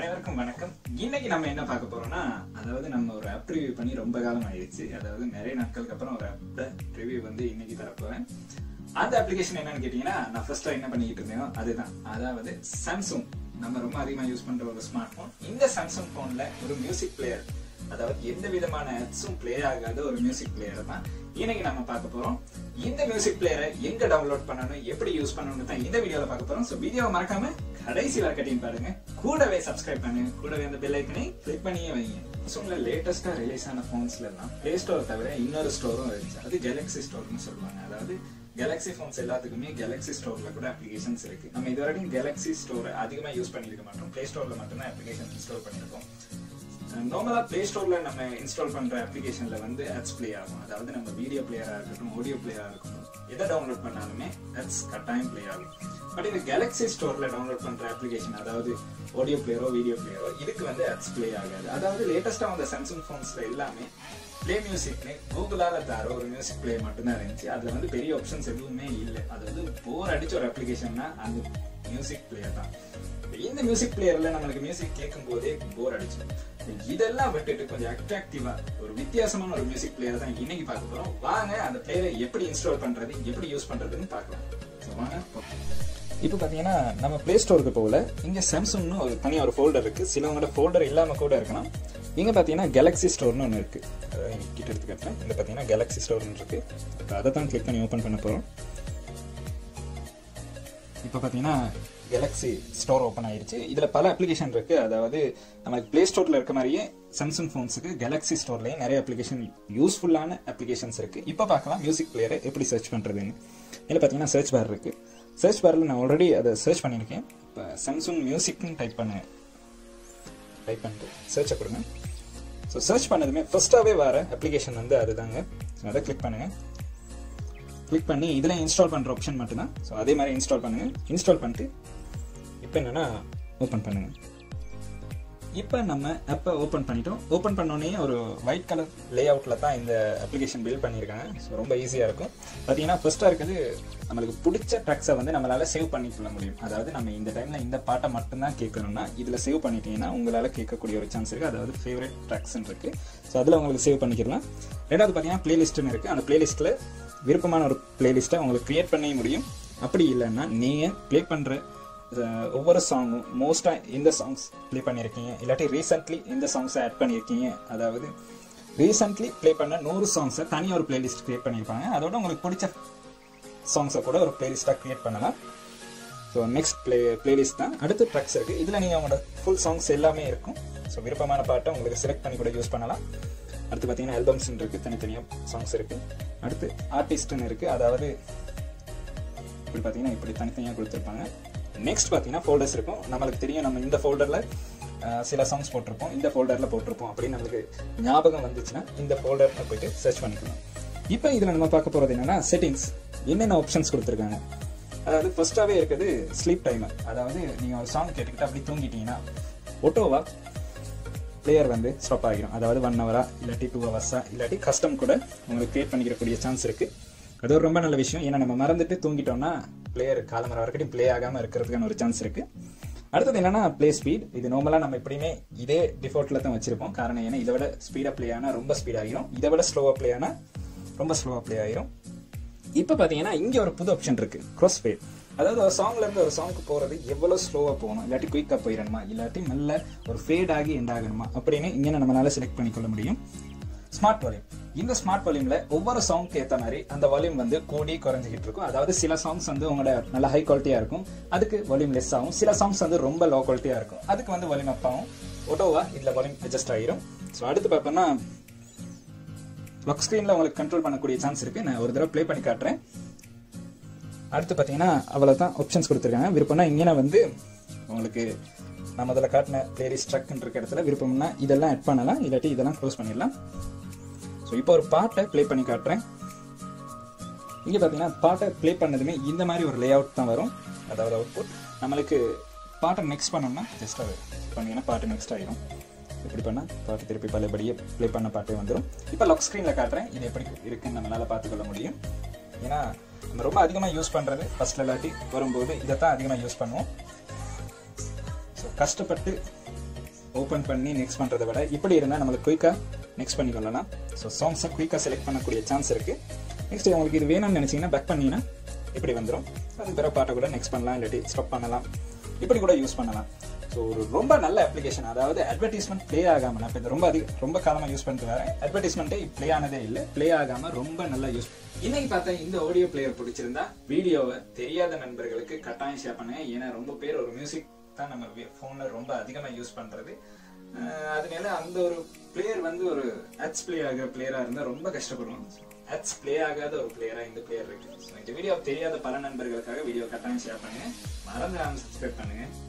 அனைவருக்கும் வணக்கம் இன்னைக்கு நம்ம என்ன பார்க்க போறோம்னா அதாவது நம்ம ஒரு ஆப் ரிவ்யூ பண்ணி ரொம்ப காலம் ஆயிடுச்சு அதாவது நிறைய நாட்களுக்கு அப்புறம் ஒரு ஆப் ரிவ்யூ வந்து இன்னைக்கு தரப்போறேன் அந்த அப்ளிகேஷன் என்னன்னு கேட்டீங்கன்னா நான் ஃபர்ஸ்ட் என்ன பண்ணிட்டு இருந்தேன் அதுதான் அதாவது சாம்சங் நம்ம ரொம்ப அதிகமா யூஸ் பண்ற ஒரு ஸ்மார்ட் போன் இந்த சாம்சங் போன்ல ஒரு மியூசிக் பிளேயர் அதாவது எந்த விதமான ஆப்ஸும் ப்ளே ஆகாத ஒரு மியூசிக் பிளேயர் தான் இன்னைக்கு நம்ம பார்க்க போறோம் இந்த மியூசிக் பிளேயரை எங்க டவுன்லோட் பண்ணணும் எப்படி யூஸ் பண்ணணும்னு தான் இந்த வீடியோல பார்க்க போறோம் ஸோ வீடியோவை மறக்காம கடைசி வரைக்கட்டையும் பாருங்க கூடவே சப்ஸ்கிரைப் பண்ணுங்க கூடவே அந்த பெல் ஐக்கனை கிளிக் பண்ணியே வைங்க சாம்சங்ல லேட்டஸ்டா ரிலீஸ் ஆன போன்ஸ்ல எல்லாம் பிளே ஸ்டோர் தவிர இன்னொரு ஸ்டோரும் இருந்துச்சு அது கேலக்ஸி ஸ்டோர்னு சொல்லுவாங்க அதாவது கேலக்ஸி ஃபோன்ஸ் எல்லாத்துக்குமே கேலக்ஸி ஸ்டோர்ல கூட அப்ளிகேஷன்ஸ் இருக்கு நம்ம இது வரைக்கும் கேலக்ஸி ஸ்டோர் அதிகமா யூஸ் பண்ணிருக்க மாட்டோம் பிளே ஸ்டோர்ல மட்டும்தான் அப்ளிகேஷன் இன்ஸ்டால் பண்ணிருக்கோம் நார்மலா பிளே ஸ்டோர்ல நம்ம இன்ஸ்டால் பண்ற அப்ளிகேஷன்ல வந்து ஆட்ஸ் ப்ளே ஆகும் அதாவது நம்ம வீடியோ பிளேயரா இருக்கட்டும் ஆடியோ பிளேயரா இருக்கட்டும் எதை டவுன்லோட் பண்ணாலுமே ஆட்ஸ் கட்டாயம் ப்ளே ஆகும் பட் இந்த கேலக்ஸி ஸ்டோர்ல டவுன்லோட் பண்ற அப்ளிகேஷன் அதாவது ஆடியோ பிளேயரோ வீடியோ பிளேயரோ இதுக்கு வந்து ஆட்ஸ் ப்ளே ஆகாது அதாவது லேட்டஸ்டா வந்த சாம்சங் போன்ஸ்ல எல்லாமே பிளே மியூசிக்னு கூகுளால தர ஒரு மியூசிக் பிளே மட்டும்தான் இருந்துச்சு அதுல வந்து பெரிய ஆப்ஷன்ஸ் எதுவுமே இல்லை அதாவது போர் அடிச்ச ஒரு அப்ளிகேஷன்னா அந்த மியூசிக் பிளேயர் தான் இந்த மியூசிக் பிளேயர்ல நம்மளுக்கு மியூசிக் கேட்கும் போதே போர் அடிச்சிடும் இதெல்லாம் விட்டுட்டு கொஞ்சம் அட்ராக்டிவா ஒரு வித்தியாசமான ஒரு மியூசிக் பிளேயர் தான் இன்னைக்கு பார்க்க போறோம் வாங்க அந்த பிளேயரை எப்படி இன்ஸ்டால் பண்றது எப்படி யூஸ் பண்றதுன்னு பார்க்கலாம் So, வாங்க இப்போ பார்த்தீங்கன்னா நம்ம பிளே ஸ்டோருக்கு போகல இங்கே சாம்சங்னு ஒரு தனியாக ஒரு ஃபோல்டர் இருக்கு சிலவங்களோட ஃபோல்டர் இல்லாமல் கூட இருக்கலாம் இங்கே பார்த்தீங்கன்னா கேலக்ஸி ஸ்டோர்னு ஒன்று இருக்கு அதாவது இங்க கிட்ட எடுத்து காட்டுறேன் இங்கே பார்த்தீங்கன்னா கேலக்ஸி ஸ்டோர்னு இருக்கு இப்போ அதை தான் கிளிக் பண்ணி ஓப்பன் பண்ண போகிறோம் இப்போ பார்த்தீங்கன்னா கேலக்ஸி ஸ்டோர் ஓப்பன் ஆயிருச்சு இதில் பல அப்ளிகேஷன் இருக்கு அதாவது நமக்கு பிளே ஸ்டோரில் இருக்க மாதிரியே சாம்சங் ஃபோன்ஸுக்கு கேலக்ஸி ஸ்டோர்லேயும் நிறைய அப்ளிகேஷன் யூஸ்ஃபுல்லான அப்ளிகேஷன்ஸ் இருக்கு இப்போ பார்க்கலாம் மியூசிக் பிளேயரை எப்படி சர்ச் பண்ணுறதுன்னு இதில் பார்த்தீங்கன்னா சர்ச் பார் இருக்கு சர்ச் பாரில் நான் ஆல்ரெடி அதை சர்ச் பண்ணியிருக்கேன் இப்போ சாம்சங் மியூசிக்னு டைப் பண்ணேன் டைப் பண்ணிட்டு சர்ச்சை கொடுங்க ஸோ சர்ச் பண்ணதுமே ஃபர்ஸ்டாகவே வர அப்ளிகேஷன் வந்து அதுதாங்க ஸோ அதை கிளிக் பண்ணுங்க கிளிக் பண்ணி இதில் இன்ஸ்டால் பண்ணுற ஆப்ஷன் மட்டும்தான் ஸோ அதே மாதிரி இன்ஸ்டால் பண்ணுங்க இன்ஸ்டால் பண்ணிட்டு இப்போ என்னன்னா ஓப்பன் பண்ணுங்க இப்போ நம்ம ஆப்பை ஓப்பன் பண்ணிட்டோம் ஓப்பன் பண்ணோடனே ஒரு ஒயிட் கலர் லே அவுட்டில் தான் இந்த அப்ளிகேஷன் பில்ட் பண்ணியிருக்காங்க ஸோ ரொம்ப ஈஸியாக இருக்கும் பார்த்தீங்கன்னா ஃபர்ஸ்ட்டாக இருக்குது நம்மளுக்கு பிடிச்ச ட்ராக்ஸை வந்து நம்மளால் சேவ் பண்ணிக்கொள்ள முடியும் அதாவது நம்ம இந்த டைமில் இந்த பாட்டை மட்டும்தான் கேட்கணும்னா இதில் சேவ் பண்ணிட்டீங்கன்னா உங்களால் கேட்கக்கூடிய ஒரு சான்ஸ் இருக்குது அதாவது ஃபேவரட் ட்ராக்ஸ்ன்னு இருக்குது ஸோ அதில் உங்களுக்கு சேவ் பண்ணிக்கலாம் ரெண்டாவது பார்த்தீங்கன்னா பிளேலிஸ்ட்டுன்னு இருக்குது அந்த பிளேலிஸ்ட்டில் விருப்பமான ஒரு பிளேலிஸ்ட்டை உங்களுக்கு க்ரியேட் பண்ணவே முடியும் அப்படி இல்லைன்னா நீங்கள் ப்ளே பண்ணுற ஒவ்வொரு சாங்கும் மோஸ்ட்டாக எந்த சாங்ஸ் ப்ளே பண்ணியிருக்கீங்க இல்லாட்டி ரீசெண்ட்லி எந்த சாங்ஸை ஆட் பண்ணியிருக்கீங்க அதாவது ரீசெண்ட்லி ப்ளே பண்ண நூறு சாங்ஸை தனியாக ஒரு பிளேலிஸ்ட் க்ரியேட் பண்ணியிருப்பாங்க அதோட உங்களுக்கு பிடிச்ச சாங்ஸை கூட ஒரு பிளேலிஸ்ட்டாக க்ரியேட் பண்ணலாம் ஸோ நெக்ஸ்ட் ப்ளே பிளேலிஸ்ட் தான் அடுத்து ட்ரக்ஸ் இருக்குது இதில் நீங்கள் உங்களோட ஃபுல் சாங்ஸ் எல்லாமே இருக்கும் ஸோ விருப்பமான பாட்டை உங்களுக்கு செலக்ட் பண்ணி கூட யூஸ் பண்ணலாம் அடுத்து பார்த்தீங்கன்னா ஆல்பம்ஸ் இருக்குது தனித்தனியாக சாங்ஸ் இருக்குது அடுத்து ஆர்டிஸ்ட்னு இருக்குது அதாவது இப்படி பார்த்தீங்கன்னா இப்படி தனித்தனியாக கொடுத்துருப்பாங்க நெக்ஸ்ட் பார்த்தீங்கன்னா ஃபோல்டர்ஸ் இருக்கும் நம்மளுக்கு தெரியும் நம்ம இந்த ஃபோல்டரில் சில சாங்ஸ் போட்டிருப்போம் இந்த ஃபோல்டரில் போட்டிருப்போம் அப்படின்னு நம்மளுக்கு ஞாபகம் வந்துச்சுன்னா இந்த ஃபோல்டரில் போயிட்டு சர்ச் பண்ணிக்கலாம் இப்போ இதில் நம்ம பார்க்க போகிறது என்னன்னா செட்டிங்ஸ் என்னென்ன ஆப்ஷன்ஸ் கொடுத்துருக்காங்க அதாவது ஃபர்ஸ்டாகவே இருக்குது ஸ்லீப் டைமர் அதாவது நீங்கள் ஒரு சாங் கேட்டுக்கிட்டு அப்படி தூங்கிட்டீங்கன்னா ஒட்டோவா பிளேயர் வந்து ஸ்டாப் ஆகிரும் அதாவது ஒன் ஹவரா இல்லாட்டி டூ ஹவர்ஸா இல்லாட்டி கஸ்டம் கூட உங்களுக்கு கிரியேட் பண்ணிக்கிறக்கூடிய சான்ஸ் இருக்குது அது ஒரு ரொம்ப நல்ல விஷயம் ஏன்னா நம்ம மறந்துட்டு தூங்கிட்டோம்னா பிளேயர் காலமரம் வரைக்கும் ப்ளே ஆகாமல் இருக்கிறதுக்கான ஒரு சான்ஸ் இருக்கு அடுத்தது என்னன்னா ப்ளே ஸ்பீட் இது நார்மலாக நம்ம எப்படியுமே இதே டிஃபால்ட்டில் தான் வச்சிருப்போம் காரணம் ஏன்னா இதை விட ஸ்பீடாக ப்ளே ஆனால் ரொம்ப ஸ்பீட் ஆகிரும் இதை விட ஸ்லோவாக ப்ளே ஆனால் ரொம்ப ஸ்லோவாக ப்ளே ஆகிரும் இப்போ பார்த்தீங்கன்னா இங்கே ஒரு புது ஆப்ஷன் இருக்கு க்ராஸ் ஃபேட் அதாவது ஒரு சாங்ல இருந்து ஒரு சாங்க்கு போகிறது எவ்வளோ ஸ்லோவாக போகணும் இல்லாட்டி குயிக்காக போயிடணுமா இல்லாட்டி மெல்ல ஒரு ஃபேட் ஆகி எண்ட் ஆகணுமா அப்படின்னு இங்கே நம்மளால செலக்ட் பண்ணிக்கொள்ள முடியும் ஸ்மார்ட் வால்யூம் இந்த ஸ்மார்ட் வால்யூம்ல ஒவ்வொரு சாங்க்கு ஏற்ற மாதிரி அந்த வால்யூம் வந்து கூடி குறைஞ்சிக்கிட்டு இருக்கும் அதாவது சில சாங்ஸ் வந்து உங்களோட நல்ல ஹை குவாலிட்டியா இருக்கும் அதுக்கு வால்யூம் லெஸ் ஆகும் சில சாங்ஸ் வந்து ரொம்ப லோ குவாலிட்டியா இருக்கும் அதுக்கு வந்து வால்யூம் அப் ஆகும் ஒட்டோவா இதுல வால்யூம் அட்ஜஸ்ட் ஆகிரும் ஸோ அடுத்து பார்த்தோம்னா லாக் ஸ்க்ரீனில் உங்களுக்கு கண்ட்ரோல் பண்ணக்கூடிய சான்ஸ் இருக்கு நான் ஒரு தடவை ப்ளே பண்ணி காட்டுறேன் அடுத்து பார்த்தீங்கன்னா அவ்வளோதான் ஆப்ஷன்ஸ் கொடுத்துருக்காங்க விருப்பம்னா இங்கே வந்து உங்களுக்கு நான் முதல்ல காட்டின பிளேலிஸ்ட் ட்ரக்னு இருக்க இடத்துல விருப்பம்னா இதெல்லாம் ஆட் பண்ணலாம் இல்லாட்டி இதெல்லாம் க்ளோஸ் பண்ணிடலாம் ஸோ இப்போ ஒரு பாட்டை ப்ளே பண்ணி காட்டுறேன் இங்கே பார்த்தீங்கன்னா பாட்டை ப்ளே பண்ணதுமே இந்த மாதிரி ஒரு லே அவுட் தான் வரும் அதாவது அவுட்புட் நம்மளுக்கு பாட்டை நெக்ஸ்ட் பண்ணோம்னா ஜஸ்ட் அது பண்ணீங்கன்னா பாட்டு நெக்ஸ்ட் ஆகிடும் இப்படி பண்ணால் பாட்டு திருப்பி பழையபடியே ப்ளே பண்ண பாட்டே வந்துடும் இப்போ லாக் ஸ்க்ரீனில் காட்டுறேன் இது எப்படி இருக்குன்னு நம்மளால் பார்த்துக்கொள்ள முடியும் ஏன்னா நம்ம ரொம்ப அதிகமாக யூஸ் பண்ணுறது ஃபர்ஸ்ட்ல இல்லாட்டி வரும்போது இதை தான் அதிகமாக யூஸ் பண்ணுவோம் ஸோ கஷ்டப்பட்டு ஓப்பன் பண்ணி நெக்ஸ்ட் பண்ணுறதை விட இப்படி இருந்தால் நம்மளுக்கு குயிக்காக நெக்ஸ்ட் பண்ணிக்கொள்ளலாம் ஸோ சாங்ஸை குயிக்காக செலக்ட் பண்ணக்கூடிய சான்ஸ் இருக்குது நெக்ஸ்ட் உங்களுக்கு இது வேணும்னு நினச்சிங்கன்னா பேக் பண்ணிங்கன்னா இப்படி வந்துடும் அது பிற பாட்டை கூட நெக்ஸ்ட் பண்ணலாம் இல்லாட்டி ஸ்டாப் பண்ணலாம் இப்படி கூட யூஸ் பண்ணலாம் ஸோ ஒரு ரொம்ப நல்ல அப்ளிகேஷன் அதாவது அட்வர்டைஸ்மெண்ட் ப்ளே ஆகாமல் நான் இப்போ இது ரொம்ப அதிக ரொம்ப காலமாக யூஸ் பண்ணிட்டு வரேன் அட்வர்டைஸ்மெண்ட்டே ப்ளே ஆனதே இல்லை ப்ளே ஆகாமல் ரொம்ப நல்லா யூஸ் இன்னைக்கு பார்த்தா இந்த ஆடியோ பிளேயர் பிடிச்சிருந்தா வீடியோவை தெரியாத நண்பர்களுக்கு கட்டாயம் ஷேர் பண்ணுங்க ஏன்னா ரொம்ப பேர் ஒரு மியூசிக் தான் நம்ம ஃபோனில் ரொம்ப அதிகமாக யூஸ் பண்ணுறது அதனால அந்த ஒரு பிளேயர் வந்து ஒரு ஆட்ஸ் பிளே ஆகிற பிளேயராக இருந்தால் ரொம்ப கஷ்டப்படுவோம் ஆட்ஸ் பிளே ஆகாத ஒரு பிளேயராக இந்த பிளேயர் இருக்கு ஸோ இந்த வீடியோ தெரியாத பல நண்பர்களுக்காக வீடியோ கட்டாயம் ஷேர் பண்ணுங்க மறந்துடாம சப்ஸ்கிரைப் பண்ணுங்க